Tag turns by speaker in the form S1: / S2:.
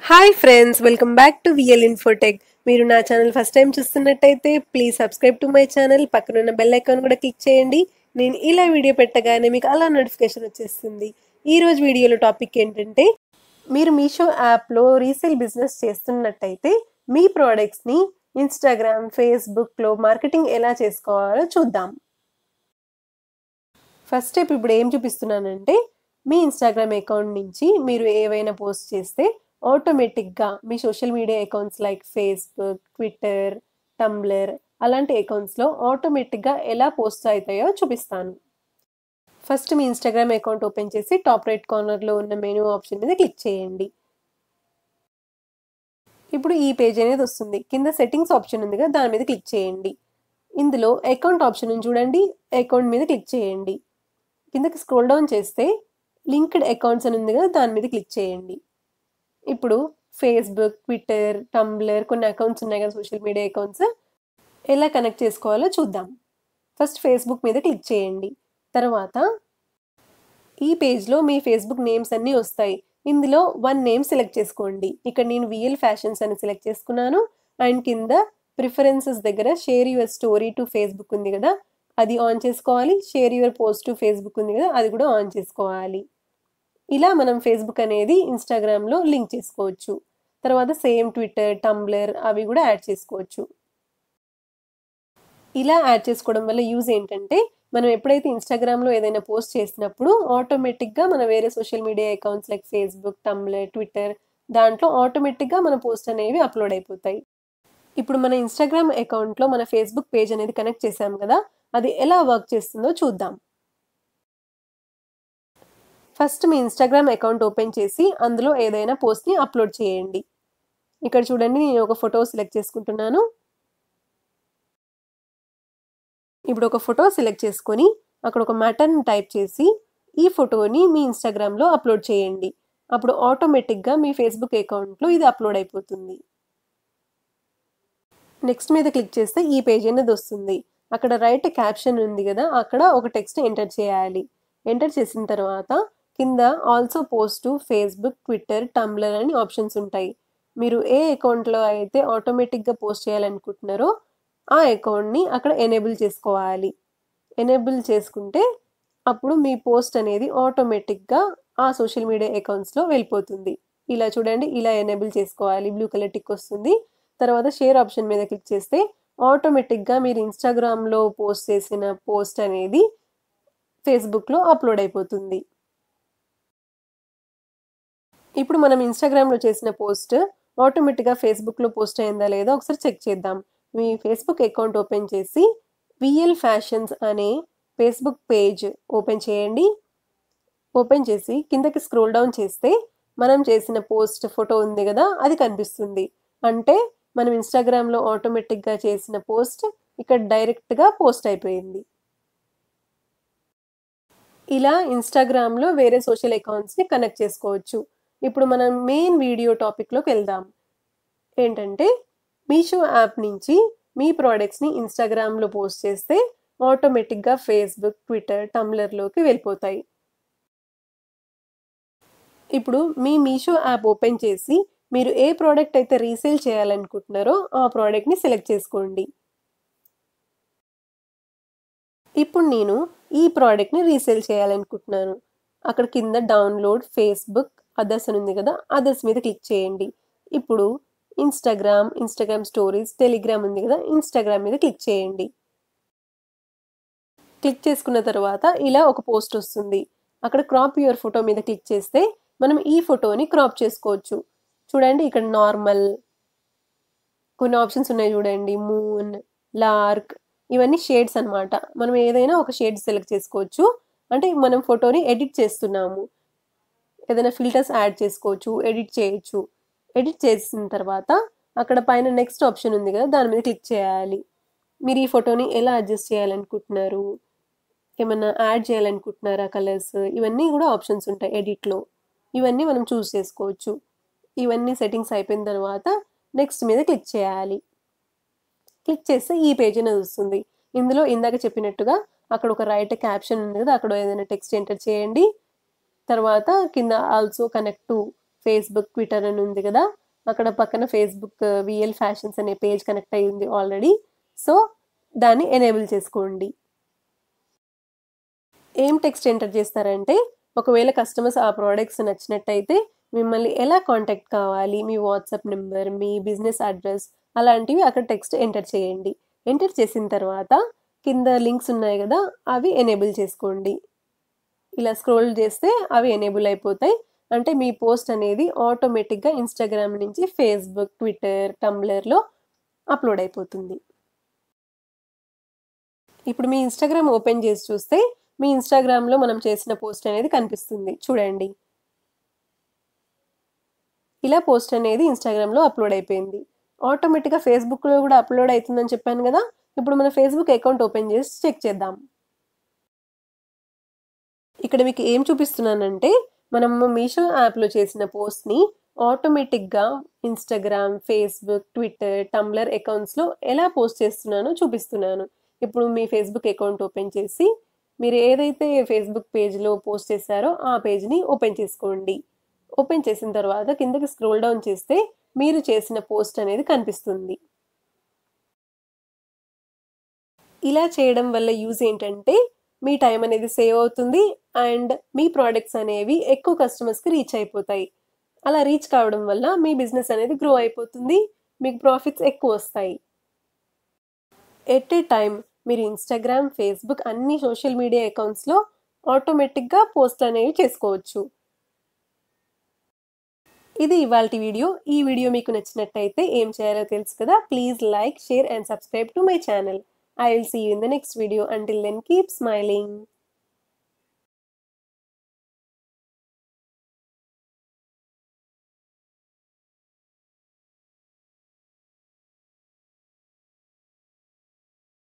S1: Hi friends welcome back to VL Infotech మీరు నా channel first time చూస్తున్నట్టయితే please subscribe to my channel పక్కనున్న bell icon కూడా click చేయండి నేను ఇలా వీడియో పెట్టగానే మీకు అలా నోటిఫికేషన్ వచ్చేస్తుంది ఈ రోజు వీడియోలో టాపిక్ ఏంటంటే మీరు మీషో యాప్లో రీసేల్ బిజినెస్ చేస్తున్నట్టయితే మీ ప్రోడక్ట్స్ని ఇన్స్టాగ్రామ్ ఫేస్బుక్లో మార్కెటింగ్ ఎలా చేసుకోవాలో చూద్దాం ఫస్ట్ స్టెప్ ఇప్పుడు ఏం చూపిస్తున్నానంటే మీ ఇన్స్టాగ్రామ్ అకౌంట్ నుంచి మీరు ఏవైనా పోస్ట్ చేస్తే ఆటోమేటిక్గా మీ social media accounts like Facebook Twitter Tumblr అలాంటి అకౌంట్స్లో ఆటోమేటిక్గా ఎలా పోస్ట్ అవుతాయో చూపిస్తాను ఫస్ట్ మీ ఇన్స్టాగ్రామ్ అకౌంట్ ఓపెన్ చేసి టాప్ రైట్ కార్నర్లో ఉన్న మెనూ ఆప్షన్ మీద క్లిక్ చేయండి ఇప్పుడు ఈ పేజ్ అనేది వస్తుంది కింద సెట్టింగ్స్ ఆప్షన్ ఉంది కదా దాని మీద క్లిక్ చేయండి ఇందులో అకౌంట్ ఆప్షన్ చూడండి అకౌంట్ మీద క్లిక్ చేయండి కిందకి స్క్రోల్ డౌన్ చేస్తే లింక్డ్ అకౌంట్స్ అని ఉంది కదా దాని మీద క్లిక్ చేయండి ఇప్పుడు ఫేస్బుక్ ట్విట్టర్ టంబ్లర్ కొన్ని అకౌంట్స్ ఉన్నాయి కదా సోషల్ మీడియా అకౌంట్స్ ఎలా కనెక్ట్ చేసుకోవాలో చూద్దాం ఫస్ట్ ఫేస్బుక్ మీద క్లిక్ చేయండి తర్వాత ఈ పేజ్లో మీ ఫేస్బుక్ నేమ్స్ అన్నీ వస్తాయి ఇందులో వన్ నేమ్ సెలెక్ట్ చేసుకోండి ఇక్కడ నేను విఎల్ ఫ్యాషన్స్ అని సెలెక్ట్ చేసుకున్నాను అండ్ కింద ప్రిఫరెన్సెస్ దగ్గర share your story to Facebook ఉంది కదా అది ఆన్ చేసుకోవాలి share your post to Facebook ఉంది కదా అది కూడా ఆన్ చేసుకోవాలి ఇలా మనం ఫేస్బుక్ అనేది ఇన్స్టాగ్రామ్లో లింక్ చేసుకోవచ్చు తర్వాత సేమ్ ట్విట్టర్ టంబ్లర్ అవి కూడా యాడ్ చేసుకోవచ్చు ఇలా యాడ్ చేసుకోవడం వల్ల యూజ్ ఏంటంటే మనం ఎప్పుడైతే ఇన్స్టాగ్రామ్లో ఏదైనా పోస్ట్ చేసినప్పుడు ఆటోమేటిక్గా మన వేరే social media accounts like Facebook Tumblr Twitter దాంట్లో ఆటోమేటిక్గా మన పోస్ట్ అనేవి అప్లోడ్ అయిపోతాయి ఇప్పుడు మన ఇన్స్టాగ్రామ్ అకౌంట్లో మన ఫేస్బుక్ పేజ్ అనేది కనెక్ట్ చేసాం కదా అది ఎలా వర్క్ చేస్తుందో చూద్దాం ఫస్ట్ మీ ఇన్స్టాగ్రామ్ అకౌంట్ ఓపెన్ చేసి అందులో ఏదైనా పోస్ట్ని అప్లోడ్ చేయండి ఇక్కడ చూడండి నేను ఒక ఫోటో సెలెక్ట్ చేసుకుంటున్నాను ఇప్పుడు ఒక ఫోటో సెలెక్ట్ చేసుకొని అక్కడ ఒక మ్యాటర్ని టైప్ చేసి ఈ ఫోటోని మీ ఇన్స్టాగ్రామ్లో అప్లోడ్ చేయండి అప్పుడు ఆటోమేటిక్గా మీ ఫేస్బుక్ అకౌంట్లో ఇది అప్లోడ్ అయిపోతుంది నెక్స్ట్ మీద క్లిక్ చేస్తే ఈ పేజ్ అనేది వస్తుంది అక్కడ రైట్ క్యాప్షన్ ఉంది కదా అక్కడ ఒక టెక్స్ట్ ఎంటర్ చేయాలి ఎంటర్ చేసిన తర్వాత కింద also post to Facebook Twitter Tumblr అని ఆప్షన్స్ ఉంటాయి మీరు ఏ అకౌంట్లో అయితే ఆటోమేటిక్గా పోస్ట్ చేయాలనుకుంటున్నారో ఆ అకౌంట్ని అక్కడ ఎనేబుల్ చేసుకోవాలి ఎనేబుల్ చేసుకుంటే అప్పుడు మీ పోస్ట్ అనేది ఆటోమేటిక్గా ఆ సోషల్ మీడియా అకౌంట్స్లో వెళ్ళిపోతుంది ఇలా చూడండి ఇలా ఎనేబుల్ చేసుకోవాలి బ్లూ కలర్ టిక్ వస్తుంది తర్వాత షేర్ ఆప్షన్ మీద క్లిక్ చేస్తే ఆటోమేటిక్గా మీరు ఇన్స్టాగ్రామ్లో పోస్ట్ చేసిన పోస్ట్ అనేది ఫేస్బుక్లో అప్లోడ్ అయిపోతుంది ఇప్పుడు మనం ఇన్స్టాగ్రామ్లో చేసిన పోస్ట్ ఆటోమేటిక్గా ఫేస్బుక్లో పోస్ట్ అయిందా లేదా ఒకసారి చెక్ చేద్దాం మీ ఫేస్బుక్ అకౌంట్ ఓపెన్ చేసి విఎల్ ఫ్యాషన్స్ అనే ఫేస్బుక్ పేజ్ ఓపెన్ చేయండి ఓపెన్ చేసి కిందకి స్క్రోల్ డౌన్ చేస్తే మనం చేసిన పోస్ట్ ఫోటో ఉంది కదా అది కనిపిస్తుంది అంటే మనం ఇన్స్టాగ్రామ్లో ఆటోమేటిక్గా చేసిన పోస్ట్ ఇక్కడ డైరెక్ట్గా పోస్ట్ అయిపోయింది ఇలా ఇన్స్టాగ్రామ్లో వేరే సోషల్ అకౌంట్స్ని కనెక్ట్ చేసుకోవచ్చు ఇప్పుడు మనం మెయిన్ వీడియో టాపిక్లోకి వెళ్దాం ఏంటంటే మీషో యాప్ నుంచి మీ ప్రోడక్ట్స్ని ఇన్స్టాగ్రామ్లో పోస్ట్ చేస్తే ఆటోమేటిక్గా ఫేస్బుక్ ట్విట్టర్ టంబ్లర్లోకి వెళ్ళిపోతాయి ఇప్పుడు మీ మీషో యాప్ ఓపెన్ చేసి మీరు ఏ ప్రోడక్ట్ అయితే రీసేల్ చేయాలనుకుంటున్నారో ఆ ప్రోడక్ట్ని సెలెక్ట్ చేసుకోండి ఇప్పుడు నేను ఈ ప్రోడక్ట్ని రీసేల్ చేయాలనుకుంటున్నాను అక్కడ కింద డౌన్లోడ్ ఫేస్బుక్ అదర్స్ అని ఉంది కదా అదర్స్ మీద క్లిక్ చేయండి ఇప్పుడు ఇన్స్టాగ్రామ్ ఇన్స్టాగ్రామ్ స్టోరీస్ టెలిగ్రామ్ ఉంది కదా ఇన్స్టాగ్రామ్ మీద క్లిక్ చేయండి క్లిక్ చేసుకున్న తర్వాత ఇలా ఒక పోస్ట్ వస్తుంది అక్కడ క్రాప్ యువర్ ఫోటో మీద క్లిక్ చేస్తే మనం ఈ ఫోటోని క్రాప్ చేసుకోవచ్చు చూడండి ఇక్కడ నార్మల్ కొన్ని ఆప్షన్స్ ఉన్నాయి చూడండి మూన్ లార్క్ ఇవన్నీ షేడ్స్ అనమాట మనం ఏదైనా ఒక షేడ్ సెలెక్ట్ చేసుకోవచ్చు అంటే మనం ఫోటోని ఎడిట్ చేస్తున్నాము ఏదైనా ఫిల్టర్స్ యాడ్ చేసుకోవచ్చు ఎడిట్ చేయొచ్చు ఎడిట్ చేసిన తర్వాత అక్కడ పైన నెక్స్ట్ ఆప్షన్ ఉంది కదా దాని మీద క్లిక్ చేయాలి మీరు ఈ ఫోటోని ఎలా అడ్జస్ట్ చేయాలనుకుంటున్నారు ఏమన్నా యాడ్ చేయాలనుకుంటున్నారా కలర్స్ ఇవన్నీ కూడా ఆప్షన్స్ ఉంటాయి ఎడిట్లో ఇవన్నీ మనం చూస్ చేసుకోవచ్చు ఇవన్నీ సెట్టింగ్స్ అయిపోయిన తర్వాత నెక్స్ట్ మీద క్లిక్ చేయాలి క్లిక్ చేస్తే ఈ పేజ్ అనేది వస్తుంది ఇందులో ఇందాక చెప్పినట్టుగా అక్కడ ఒక రైట్ క్యాప్షన్ ఉంది కదా అక్కడ ఏదైనా టెక్స్ట్ ఎంటర్ చేయండి తర్వాత కింద also connect to Facebook Twitter అని ఉంది కదా అక్కడ పక్కన ఫేస్బుక్ విఎల్ ఫ్యాషన్స్ అనే పేజ్ కనెక్ట్ అయ్యి ఉంది ఆల్రెడీ సో దాన్ని ఎనేబుల్ చేసుకోండి ఏం టెక్స్ట్ ఎంటర్ చేస్తారంటే ఒకవేళ కస్టమర్స్ ఆ ప్రోడక్ట్స్ నచ్చినట్టయితే మిమ్మల్ని ఎలా కాంటాక్ట్ కావాలి మీ వాట్సాప్ నెంబర్ మీ బిజినెస్ అడ్రస్ అలాంటివి అక్కడ టెక్స్ట్ ఎంటర్ చేయండి ఎంటర్ చేసిన తర్వాత కింద లింక్స్ ఉన్నాయి కదా అవి ఎనేబుల్ చేసుకోండి ఇలా స్క్రోల్ చేస్తే అవి ఎనేబుల్ అయిపోతాయి అంటే మీ పోస్ట్ అనేది ఆటోమేటిక్గా ఇన్స్టాగ్రామ్ నుంచి ఫేస్బుక్ ట్విట్టర్ టంబ్లర్లో అప్లోడ్ అయిపోతుంది ఇప్పుడు మీ ఇన్స్టాగ్రామ్ ఓపెన్ చేసి చూస్తే మీ ఇన్స్టాగ్రామ్లో మనం చేసిన పోస్ట్ అనేది కనిపిస్తుంది చూడండి ఇలా పోస్ట్ అనేది ఇన్స్టాగ్రామ్లో అప్లోడ్ అయిపోయింది ఆటోమేటిక్గా ఫేస్బుక్లో కూడా అప్లోడ్ అవుతుందని చెప్పాను కదా ఇప్పుడు మన ఫేస్బుక్ అకౌంట్ ఓపెన్ చేసి చెక్ చేద్దాం ఇక్కడ మీకు ఏం చూపిస్తున్నానంటే మనం మీషో యాప్లో చేసిన పోస్ట్ని ఆటోమేటిక్గా ఇన్స్టాగ్రామ్ ఫేస్బుక్ ట్విట్టర్ టంబ్లర్ అకౌంట్స్లో ఎలా పోస్ట్ చేస్తున్నానో చూపిస్తున్నాను ఇప్పుడు మీ ఫేస్బుక్ అకౌంట్ ఓపెన్ చేసి మీరు ఏదైతే ఫేస్బుక్ పేజ్లో పోస్ట్ చేశారో ఆ పేజ్ని ఓపెన్ చేసుకోండి ఓపెన్ చేసిన తర్వాత కిందకి స్క్రోల్ డౌన్ చేస్తే మీరు చేసిన పోస్ట్ అనేది కనిపిస్తుంది ఇలా చేయడం వల్ల యూజ్ ఏంటంటే మీ టైం అనేది సేవ్ అవుతుంది అండ్ మీ ప్రోడక్ట్స్ అనేవి ఎక్కువ కస్టమర్స్కి రీచ్ అయిపోతాయి అలా రీచ్ కావడం వల్ల మీ బిజినెస్ అనేది గ్రో అయిపోతుంది మీకు ప్రాఫిట్స్ ఎక్కువ వస్తాయి ఎట్ ఏ టైం మీరు ఇన్స్టాగ్రామ్ ఫేస్బుక్ అన్ని సోషల్ మీడియా అకౌంట్స్లో ఆటోమేటిక్గా పోస్ట్ అనేవి చేసుకోవచ్చు ఇది ఇవాళ వీడియో ఈ వీడియో మీకు నచ్చినట్టయితే ఏం చేయాలో తెలుసు కదా please like share and subscribe to my channel I will see you in the next video. Until then, keep smiling.